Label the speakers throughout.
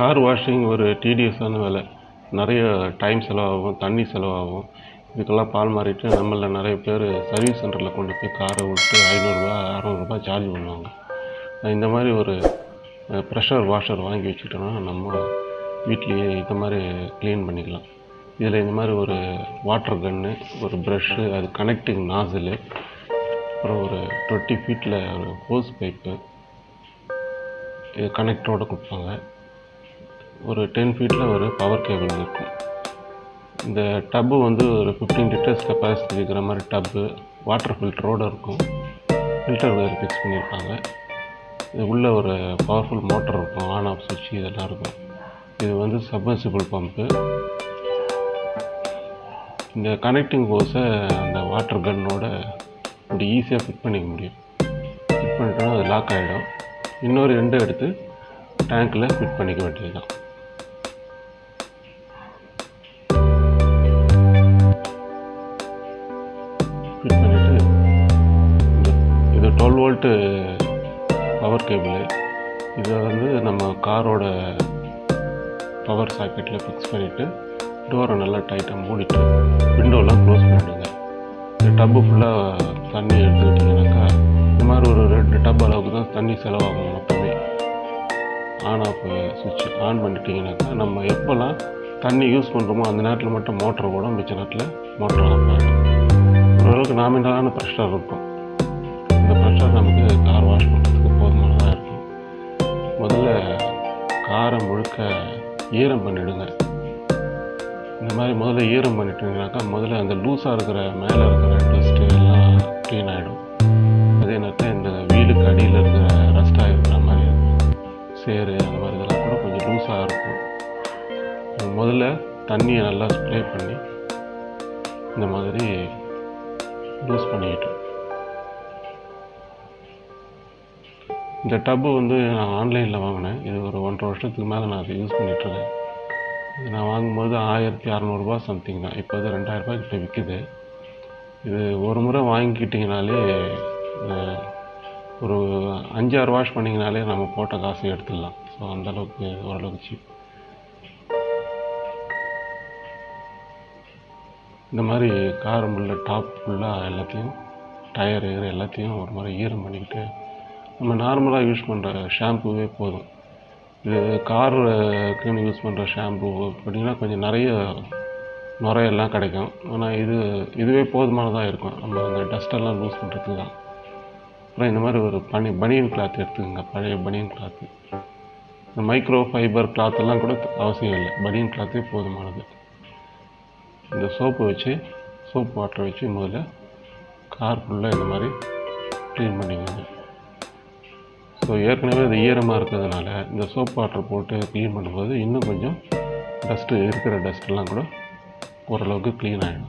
Speaker 1: Car washing ஒரு டிடிஎஸான வேலை நிறைய டைம் செலவாகும் தண்ணி செலவாகும் இதுக்கெல்லாம் பால் மாறிட்டு நம்மள நிறைய பேர் சர்வீஸ் சென்டரில் கொண்டு போய் காரை விட்டு ஐநூறுரூவா அறநூறுபா சார்ஜ் பண்ணுவாங்க இந்த மாதிரி ஒரு ப்ரெஷர் வாஷர் வாங்கி வச்சுக்கிட்டோம்னா நம்ம வீட்லேயே இந்த மாதிரி க்ளீன் பண்ணிக்கலாம் இதில் இந்த மாதிரி ஒரு வாட்டர் கன்னு ஒரு ப்ரஷ்ஷு அது கனெக்டிங் நாசிலு அப்புறம் ஒரு டுவெண்ட்டி ஃபீட்டில் ஒரு ஹோஸ் பைப்பு இது கனெக்டரோட கொடுப்பாங்க ஒரு டென் ஃபீட்டில் ஒரு பவர் கேபிள் இருக்கும் இந்த டப்பு வந்து ஒரு ஃபிஃப்டீன் லிட்டர்ஸ் கெப்பாசிட்டி இருக்கிற மாதிரி டப்பு வாட்டர் ஃபில்டரோடு இருக்கும் ஃபில்டர் வேறு ஃபிக்ஸ் பண்ணியிருப்பாங்க இது உள்ள ஒரு பவர்ஃபுல் மோட்டர் இருக்கும் ஆன் ஆஃப் சுவிட்ச் இதெல்லாம் இருக்கும் இது வந்து சப்மர்சிபிள் பம்பு இந்த கனெக்டிங் ஹோஸை அந்த வாட்டர் கன்னோட இப்படி ஈஸியாக ஃபிட் பண்ணிக்க முடியும் ஃபிட் பண்ணிட்டோன்னா அது லாக் ஆகிடும் இன்னொரு எண்டை எடுத்து டேங்க்கில் ஃபிட் பண்ணிக்க வேண்டியதுதான் ஃபிட் பண்ணிவிட்டு இந்த இது டுவெல் வோல்ட்டு பவர் கேபிள் இதை வந்து நம்ம காரோட பவர் சாக்கெட்டில் ஃபிக்ஸ் பண்ணிவிட்டு டோரை நல்லா டைட்டாக மூடிட்டு விண்டோலாம் க்ளோஸ் பண்ணிவிடுங்க இந்த டப்பு ஃபுல்லாக தண்ணி எடுத்துக்கிட்டிங்கனாக்கா இந்த மாதிரி ஒரு ரெண்டு டப் அளவுக்கு தான் தண்ணி செலவாகும் மொத்தமே ஆன் ஆஃப் சுவிட்ச் ஆன் பண்ணிட்டீங்கனாக்கா நம்ம எப்போல்லாம் தண்ணி யூஸ் பண்ணுறோமோ அந்த நேரத்தில் மட்டும் மோட்டர் ஓடும் மிச்ச நேரத்தில் மோட்டர் ஆஃப் ஆகிடும் ஓரளவுக்கு நாமினலான ப்ரெஷர் இருக்கும் இந்த ப்ரெஷர் நமக்கு கார் வாஷ் பண்ணுறதுக்கு போதுமானதாக இருக்கும் முதல்ல காரை முழுக்க ஈரம் பண்ணிவிடுங்க இந்த மாதிரி முதல்ல ஈரம் பண்ணிட்டீங்கனாக்கா முதல்ல அந்த லூஸாக இருக்கிற மேலே இருக்கிற டஸ்ட்டு எல்லாம் க்ளீன் ஆகிடும் அதே நேரத்தில் இந்த வீலுக்கு அடியில் இருக்கிற ரஸ்ட்டாக இருக்கிற மாதிரி சேரு அந்த மாதிரி இதெல்லாம் கூட கொஞ்சம் லூஸாக இருக்கும் முதல்ல தண்ணியை நல்லா ஸ்ப்ரே பண்ணி இந்த மாதிரி லூஸ் பண்ணிக்கிட்டு இந்த டப்பு வந்து நான் ஆன்லைனில் வாங்கினேன் இது ஒரு ஒன்றரை வருஷத்துக்கு மேலே நான் அதை யூஸ் பண்ணிகிட்ருக்கேன் இது நான் வாங்கும்போது ஆயிரத்தி அறநூறுபா சம்திங் தான் இப்போ அது ரெண்டாயிரரூபா கிட்ட விற்கிது இது ஒரு முறை வாங்கிக்கிட்டிங்கனாலே அஹ், ஒரு அஞ்சாறு வாஷ் பண்ணிங்கனாலே நம்ம போட்ட காசு எடுத்துடலாம் ஸோ அந்தளவுக்கு ஓரளவுக்கு சீப் இந்த மாதிரி கார் உள்ள டாப் ஃபுல்லாக எல்லாத்தையும் டயர் கீர் எல்லாத்தையும் ஒரு மாதிரி ஈரம் பண்ணிக்கிட்டு நம்ம நார்மலாக யூஸ் பண்ணுற ஷாம்புவே போதும் இது காருக்குன்னு யூஸ் பண்ணுற ஷாம்பு பார்த்தீங்கன்னா கொஞ்சம் நிறைய நுரையெல்லாம் கிடைக்கும் ஆனால் இது இதுவே போதுமானதாக இருக்கும் நம்ம அந்த டஸ்டெல்லாம் லூஸ் பண்ணுறதுக்கு தான் அப்புறம் இந்த மாதிரி ஒரு பனி பனியன் கிளாத் எடுத்துக்கோங்க பழைய பனியன் கிளாத்து இந்த மைக்ரோ ஃபைபர் கிளாத்தெல்லாம் கூட அவசியம் இல்லை பனியன் கிளாத்தே போதுமானது இந்த சோப்பு வச்சு சோப் வாட்டர் வச்சு முதல்ல கார் ஃபுல்லாக இந்த மாதிரி க்ளீன் பண்ணிக்கோங்க ஸோ ஏற்கனவே அது ஈரமாக இருக்கிறதுனால இந்த சோப் வாட்டர் போட்டு க்ளீன் பண்ணும்போது இன்னும் கொஞ்சம் டஸ்ட்டு இருக்கிற டஸ்ட்டெல்லாம் கூட ஓரளவுக்கு க்ளீன் ஆகிடும்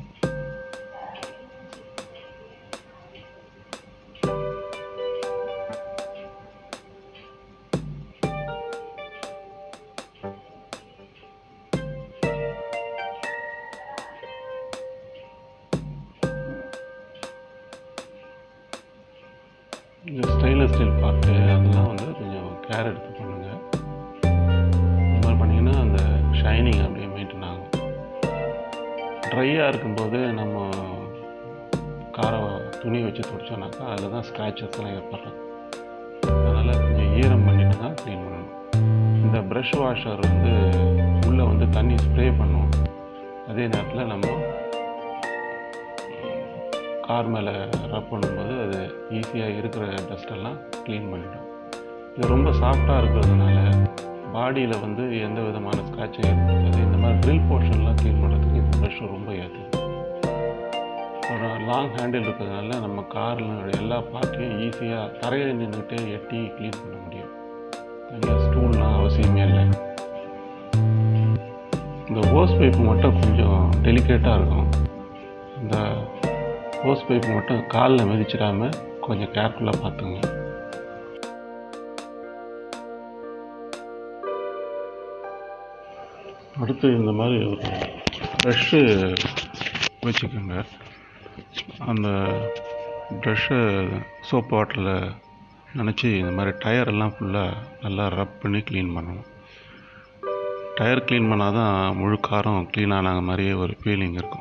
Speaker 1: இந்த ஸ்டைலஸ் ஸ்டைல் பார்ட்டு அதெல்லாம் வந்து கொஞ்சம் கேர் எடுத்து பண்ணுங்கள் இந்த மாதிரி பண்ணிங்கன்னா அந்த ஷைனிங் அப்படியே மெயின்டைன் ஆகும் ட்ரையாக இருக்கும்போது நம்ம காரை துணி வச்சு துடைச்சோம்னாக்கா அதில் தான் ஸ்க்ராச்சஸ்லாம் ஏற்படுறது அதனால் கொஞ்சம் ஈரம் பண்ணிட்டு தான் க்ளீன் பண்ணணும் இந்த ப்ரஷ் வாஷர் வந்து உள்ளே வந்து தண்ணி ஸ்ப்ரே பண்ணும் அதே நேரத்தில் நம்ம கார் மேலே ரப் பண்ணும்போது அது ஈஸியாக இருக்கிற டஸ்டெல்லாம் க்ளீன் பண்ணிடும் இது ரொம்ப சாஃப்டாக இருக்கிறதுனால பாடியில் வந்து எந்த விதமான ஸ்க்ராட்சும் ஏற்படுத்தாது இந்த மாதிரி ட்ரில் போர்ஷன்லாம் க்ளீன் பண்ணுறதுக்கு இந்த ப்ரஷ் ரொம்ப ஏற்று ஒரு லாங் ஹேண்டில் இருக்கிறதுனால நம்ம காரில் எல்லா பார்ட்டையும் ஈஸியாக தரையில் நின்றுக்கிட்டே எட்டி க்ளீன் பண்ண முடியும் தனியாக ஸ்டூல்லாம் அவசியமே இல்லை இந்த ஹோஸ் பைப்பு மட்டும் கொஞ்சம் டெலிகேட்டாக இருக்கும் இந்த ஹோஸ் பைப் மட்டும் காலில் மிதிச்சிடாம கொஞ்சம் கேர்ஃபுல்லாக பார்த்துங்க அடுத்து இந்த மாதிரி ஒரு ப்ரஷ்ஷு வச்சுக்கோங்க அந்த ப்ரஷ்ஷை சோப் வாட்டரில் நினச்சி இந்த மாதிரி டயரெல்லாம் ஃபுல்லாக நல்லா ரப் பண்ணி க்ளீன் பண்ணணும் டயர் க்ளீன் பண்ணால் தான் முழு காரும் க்ளீன் ஆன மாதிரியே ஒரு ஃபீலிங் இருக்கும்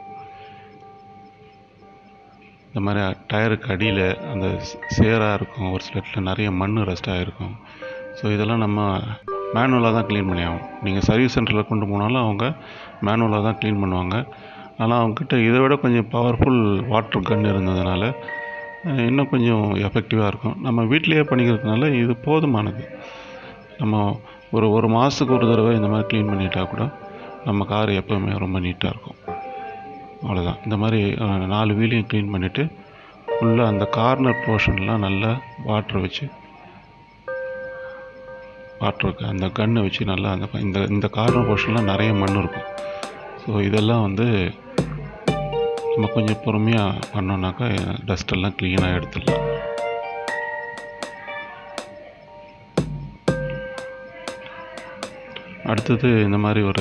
Speaker 1: இந்த மாதிரி டயருக்கு அடியில் அந்த சேராக இருக்கும் ஒரு சில இடத்துல நிறைய மண் ரஸ்ட் ஆகிருக்கும் ஸோ இதெல்லாம் நம்ம மேனுவலாக தான் க்ளீன் பண்ணி ஆகும் நீங்கள் சர்வீஸ் சென்டரில் கொண்டு போனாலும் அவங்க மேனுவலாக தான் க்ளீன் பண்ணுவாங்க ஆனால் அவங்கக்கிட்ட இதை விட கொஞ்சம் பவர்ஃபுல் வாட்டர் கன் இருந்ததுனால அஹ், இன்னும் கொஞ்சம் எஃபெக்டிவாக இருக்கும் நம்ம வீட்டிலேயே பண்ணிக்கிறதுனால இது போதுமானது நம்ம ஒரு ஒரு மாதத்துக்கு ஒரு தடவை இந்த மாதிரி க்ளீன் பண்ணிட்டா கூட நம்ம கார் எப்போவுமே ரொம்ப நீட்டாக இருக்கும் அவ்வளோதான் இந்த மாதிரி அஹ், நாலு வீலையும் க்ளீன் பண்ணிவிட்டு ஃபுல்லாக அந்த கார்னர் போர்ஷன்லாம் நல்லா வாட்டர் வச்சு வாட்டருக்கு அந்த கன்னை வச்சு நல்லா அந்த இந்த இந்த கார்னர் போர்ஷன்லாம் நிறைய மண் இருக்கும் ஸோ இதெல்லாம் வந்து நம்ம கொஞ்சம் பொறுமையாக பண்ணோம்னாக்கா டஸ்ட் எல்லாம் க்ளீனாக எடுத்துடலாம் அடுத்தது இந்த மாதிரி ஒரு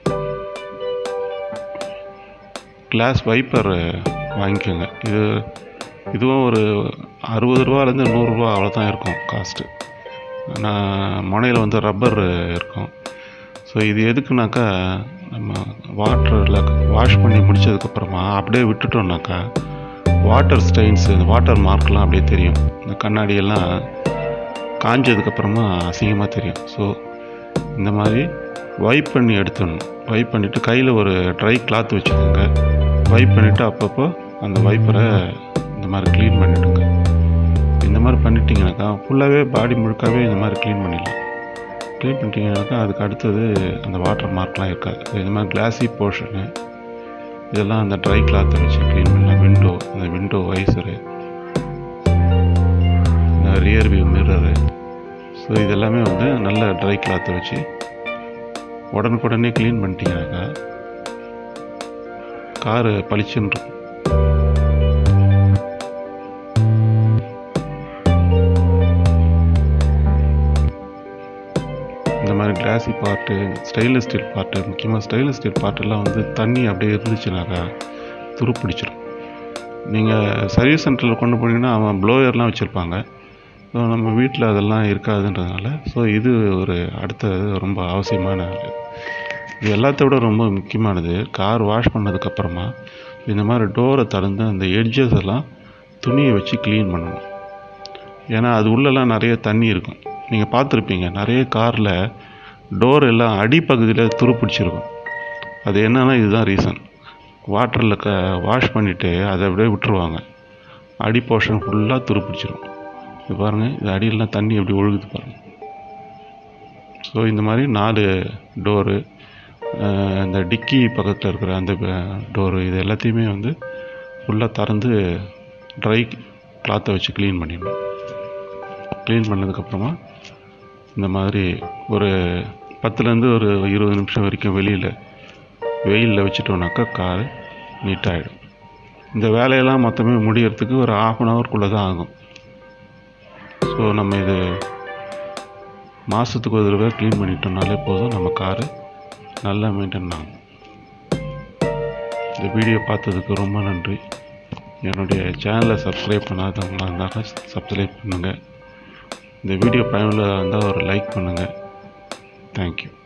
Speaker 1: கிளாஸ் வைப்பர் வாங்கிக்கோங்க இது இதுவும் ஒரு அறுபது ரூபாலேருந்து நூறுரூவா அவ்வளோதான் இருக்கும் காஸ்ட்டு ஆனால் முனையில் வந்து ரப்பர் இருக்கும் ஸோ இது எதுக்குனாக்கா நம்ம வாட்டரில் வாஷ் பண்ணி முடிச்சதுக்கப்புறமா அப்படியே விட்டுட்டோம்னாக்கா வாட்டர் ஸ்டெயின்ஸ் இந்த வாட்டர் மார்க்லாம் அப்படியே தெரியும் இந்த கண்ணாடியெல்லாம் காஞ்சதுக்கப்புறமா அசிங்கமாக தெரியும் ஸோ இந்த மாதிரி வைப் பண்ணி எடுத்துடணும் வைப் பண்ணிவிட்டு கையில் ஒரு ட்ரை கிளாத் வச்சுக்கோங்க வைப் பண்ணிவிட்டு அப்பப்போ அந்த வைப்பரை இந்த மாதிரி க்ளீன் பண்ணிவிடுங்க இந்த மாதிரி பண்ணிட்டீங்கனாக்கா ஃபுல்லாகவே பாடி முழுக்காவே இந்த மாதிரி க்ளீன் பண்ணிடலாம் க்ளீன் பண்ணிட்டீங்கனாக்கா அதுக்கு அடுத்தது அந்த வாட்டர் மார்க்லாம் இருக்காது இந்த மாதிரி கிளாஸி போர்ஷனு இதெல்லாம் அந்த ட்ரை கிளாத்தை வச்சு க்ளீன் பண்ணலாம் விண்டோ இந்த விண்டோ வைசரு இந்த ரியர் வியூ மிரரு ஸோ இதெல்லாமே வந்து நல்ல ட்ரை கிளாத்தை வச்சு உடனுக்குடனே க்ளீன் பண்ணிட்டீங்கனாக்கா காரு பளிச்சுன்னு இருக்கும் இந்த மாதிரி glassy part stainless steel part முக்கியமாக ஸ்டெயின்லெஸ் ஸ்டீல் பார்ட்டெல்லாம் வந்து தண்ணி அப்படியே இருந்துச்சுனாக்கா துரு பிடிச்சிரும் நீங்கள் சர்வீஸ் சென்டரில் கொண்டு போனீங்கன்னா அவன் ப்ளோயர்லாம் வச்சுருப்பாங்க ஸோ நம்ம வீட்டில் அதெல்லாம் இருக்காதுன்றதுனால ஸோ இது ஒரு அடுத்த ரொம்ப அவசியமான இது. இது எல்லாத்த விட ரொம்ப முக்கியமானது கார் வாஷ் பண்ணதுக்கப்புறமா இந்த மாதிரி டோரை திறந்து அந்த எட்ஜஸ் எல்லாம் துணியை வச்சு க்ளீன் பண்ணணும் ஏன்னா அது உள்ளெல்லாம் நிறைய தண்ணி இருக்கும் நீங்கள் பார்த்துருப்பீங்க நிறைய காரில் டோர் எல்லாம் அடிப்பகுதியில் துரு பிடிச்சிருக்கும் அது என்னன்னா இதுதான் ரீசன் வாட்டரில் க வாஷ் பண்ணிவிட்டு அதை அப்படியே விட்டுருவாங்க அடி போர்ஷன் ஃபுல்லாக துரு பிடிச்சிரும் இது பாருங்கள் இது அடியெல்லாம் தண்ணி எப்படி ஒழுகுது பாருங்கள் ஸோ இந்த மாதிரி நாலு டோரு இந்த டிக்கி பக்கத்தில் இருக்கிற அந்த டோரு இது எல்லாத்தையுமே வந்து ஃபுல்லாக திறந்து ட்ரை கிளாத்தை வச்சு க்ளீன் பண்ணிடணும் க்ளீன் பண்ணதுக்கப்புறமா இந்த மாதிரி ஒரு பத்துலேருந்து ஒரு இருபது நிமிஷம் வரைக்கும் வெளியில் வெயிலில் வச்சுட்டோம்னாக்கா கார் நீட்டாகிடும் இந்த வேலையெல்லாம் மொத்தமே முடியறதுக்கு ஒரு ஆஃப் அன் ஹவர்க்குள்ளே தான் ஆகும் ஸோ நம்ம இது மாதத்துக்கு ஒரு தடவை க்ளீன் பண்ணிட்டோம்னாலே போதும் நம்ம காரு நல்லா மெயின்டைன் ஆகும் இந்த வீடியோ பார்த்ததுக்கு ரொம்ப நன்றி என்னுடைய சேனலை சப்ஸ்கிரைப் பண்ணாதவங்களா இருந்தாலும் சப்ஸ்கிரைப் பண்ணுங்கள் இந்த வீடியோ பயனுள்ளதாக இருந்தால் ஒரு லைக் பண்ணுங்கள் தேங்க்யூ